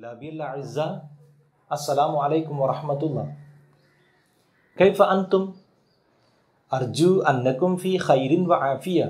طلابي الأعزاء السلام عليكم ورحمة الله كيف أنتم؟ أرجو أنكم في خير وعافية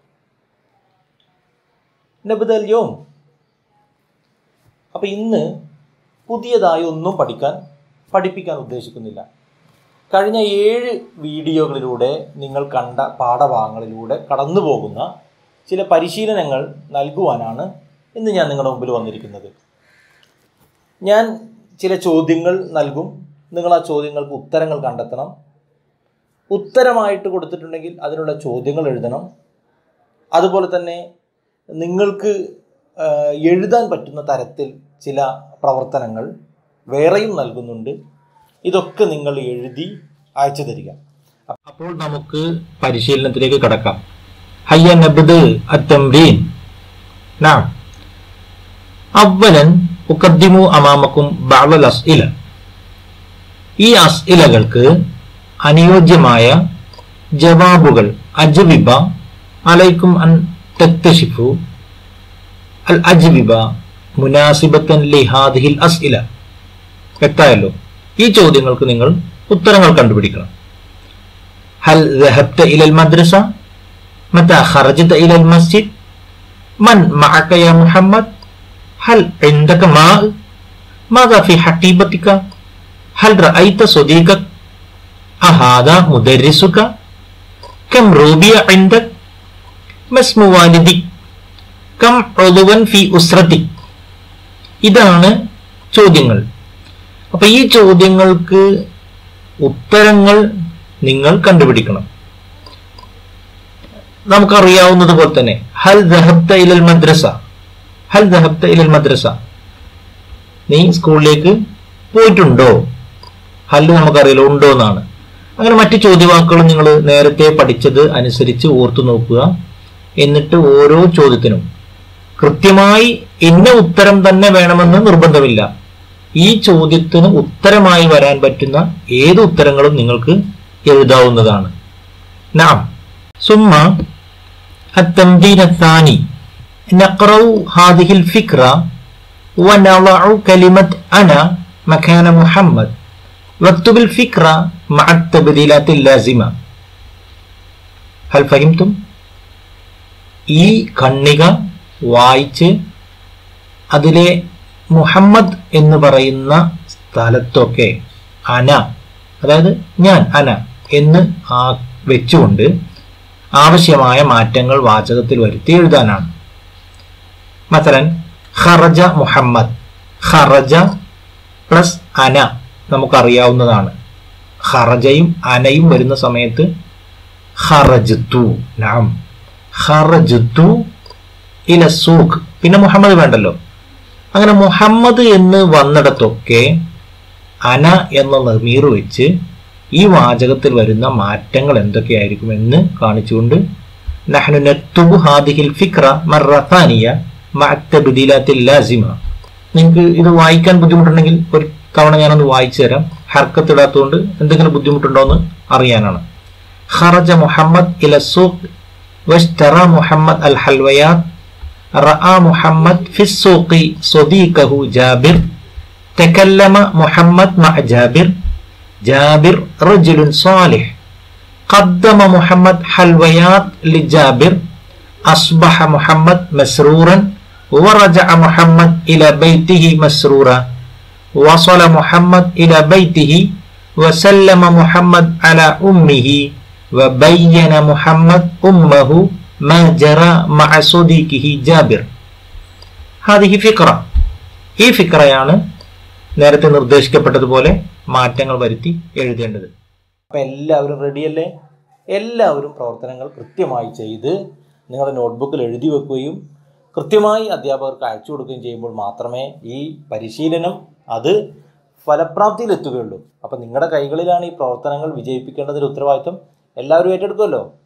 نبدأ اليوم അപ്പോൾ ഇന്ന് പുതിയതായി ഒന്നും പഠിക്കാൻ പഠിപ്പിക്കാൻ ഉദ്ദേശിക്കുന്നില്ല കഴിഞ്ഞ ഏഴ് വീഡിയോകളിലൂടെ നിങ്ങൾ കണ്ട പാഠഭാഗങ്ങളിലൂടെ കടന്നു പോകുന്ന ചില പരിശീലനങ്ങൾ നൽകുവാനാണ് ഇന്ന് ഞാൻ നിങ്ങളുടെ മുമ്പിൽ വന്നിരിക്കുന്നത് ഞാൻ ചില ചോദ്യങ്ങൾ നൽകും നിങ്ങൾ ആ ചോദ്യങ്ങൾക്ക് ഉത്തരങ്ങൾ കണ്ടെത്തണം ഉത്തരമായിട്ട് കൊടുത്തിട്ടുണ്ടെങ്കിൽ അതിനുള്ള ചോദ്യങ്ങൾ എഴുതണം അതുപോലെ തന്നെ നിങ്ങൾക്ക് ആ, എഴുതാൻ പറ്റുന്ന തരത്തിൽ ചില പ്രവർത്തനങ്ങൾ വേറെയും നൽകുന്നുണ്ട് ഇതൊക്കെ നിങ്ങൾ എഴുതി അയച്ചു തരിക അപ്പോൾ നമുക്ക് പരിശീലനത്തിലേക്ക് കടക്കാം ഹയ്യ നബ്ദ് അത്തംരീൻ നാം അവലൻ ഉഖദ്ദിമു അമാമക്കും ബഅദൽ അസ്ഇല ഈ അസ്ഇലകൾക്ക് അനുയോജ്യമായ ജവാബുകൾ അജ്വിബ അലൈക്കും അൻ തക്തഷിഫു അൽ അജ്വിബ മുനാസിബത്തൻ ലിഹാദിഹിൽ അസ്ഇല വ്യക്തമായല്ലോ ഈ ചോദ്യങ്ങൾക്ക് നിങ്ങൾ ഉത്തരങ്ങൾ കണ്ടുപിടിക്കണം ഹൽ ذهبت إلى المدرسة متى خرجت إلى المسجد من معك يا محمد هل عندك ماء ماذا في حقيبتك هل رأيت صديقك أهذا مدرسك كم روبية عندك ما اسم والدك كم عضوا في أسرتك ഇതാണ് ചോദ്യങ്ങൾ അപ്പൊ ഈ ചോദ്യങ്ങൾക്ക് ഉത്തരങ്ങൾ നിങ്ങൾ കണ്ടുപിടിക്കണം നമുക്കറിയാവുന്നത് പോലെ തന്നെ ഹൽ ദഹബ്ത ഇലൽ മദ്രസ ഹൽ ദഹബ്ത ഇലൽ മദ്രസ നീ സ്കൂളിലേക്ക് പോയിട്ടുണ്ടോ ഹൽ നമുക്കറിയില്ല ഉണ്ടോ എന്നാണ് അങ്ങനെ മറ്റു ചോദ്യവാക്കുകൾ നിങ്ങൾ നേരത്തെ പഠിച്ചത് അനുസരിച്ച് ഓർത്തു നോക്കുക എന്നിട്ട് ഓരോ ചോദ്യത്തിനും കൃത്യമായി ഇന്ന ഉത്തരം തന്നെ വേണമെന്ന് നിർബന്ധമില്ല ഈ ചോദ്യത്തിന് ഉത്തരമായി വരാൻ പറ്റുന്ന ഏത് ഉത്തരങ്ങളും നിങ്ങൾക്ക് എഴുതാവുന്നതാണ് നാം സുമ്മ التمرين الثاني نقرأ هذه الفكرة ونضع كلمة أنا مكان محمد واكتب الفكرة مع التبديلات اللازمة هل فهمتم؟ ഈ ഖണ്ണിക വായിച്ച് അതിലെ മുഹമ്മദ് എന്ന് പറയുന്ന സ്ഥലത്തൊക്കെ അന അതായത് ഞാൻ അന എന്ന് ആ വെച്ചുകൊണ്ട് ആവശ്യമായ മാറ്റങ്ങൾ വാചകത്തിൽ വരുത്തി എഴുതാനാണ് മസലൻ ഖറജ മുഹമ്മദ് ഖറജ പ്ലസ് അന നമുക്കറിയാവുന്നതാണ് ഖറജയും അനയും വരുന്ന സമയത്ത് ഖറജത്തു നാം ഖറജത്തു ഇല സൂഖ് പിന്നെ മുഹമ്മദ് വേണ്ടല്ലോ അങ്ങനെ മുഹമ്മദ് എന്ന് വന്നിടത്തൊക്കെ അന എന്ന നിർമീർ വെച്ച് ഈ വാചകത്തിൽ വരുന്ന മാറ്റങ്ങൾ എന്തൊക്കെയായിരിക്കും എന്ന് കാണിച്ചുകൊണ്ട് നഹ്നു നക്തുബു ഹാദിഹിൽ ഫിക്ര മറത്താനിയ മഅത്തബ്ദിലാത്തിൽ ലാസിമ നിങ്ങൾക്ക് ഇത് വായിക്കാൻ ബുദ്ധിമുട്ടുണ്ടെങ്കിൽ ഒരു തവണ ഞാനൊന്ന് വായിച്ചു തരാം ഹർക്കത്തിടാത്തതുകൊണ്ട് എന്തെങ്കിലും ബുദ്ധിമുട്ടുണ്ടോ എന്ന് അറിയാനാണ് ഖറജ മുഹമ്മദ് ഇല സൂഖ് واشترى محمد الحلويات رأى محمد في السوق صديقه جابر تكلم محمد مع جابر جابر رجل صالح قدم محمد حلويات لجابر أصبح محمد مسرورا ورجع محمد إلى بيته مسرورا وصل محمد إلى بيته وسلم محمد على أمه وبين محمد أمه ما جرى مع صديقه جابر هذه فكرة ഈ ഫിക്രയാണ് നേരത്തെ നിർദ്ദേശിക്കപ്പെട്ടതുപോലെ മാറ്റങ്ങൾ വരുത്തി എഴുതേണ്ടത് അപ്പം എല്ലാവരും റെഡിയല്ലേ എല്ലാവരും പ്രവർത്തനങ്ങൾ കൃത്യമായി ചെയ്ത് നിങ്ങളുടെ നോട്ട്ബുക്കിൽ എഴുതി വെക്കുകയും കൃത്യമായി അധ്യാപകർക്ക് അയച്ചു കൊടുക്കുകയും ചെയ്യുമ്പോൾ മാത്രമേ ഈ പരിശീലനം അത് ഫലപ്രാപ്തിയിലെത്തുകയുള്ളൂ അപ്പം നിങ്ങളുടെ കൈകളിലാണ് ഈ പ്രവർത്തനങ്ങൾ വിജയിപ്പിക്കേണ്ടതിൻ്റെ ഉത്തരവാദിത്വം എല്ലാവരും ഏറ്റെടുക്കുമല്ലോ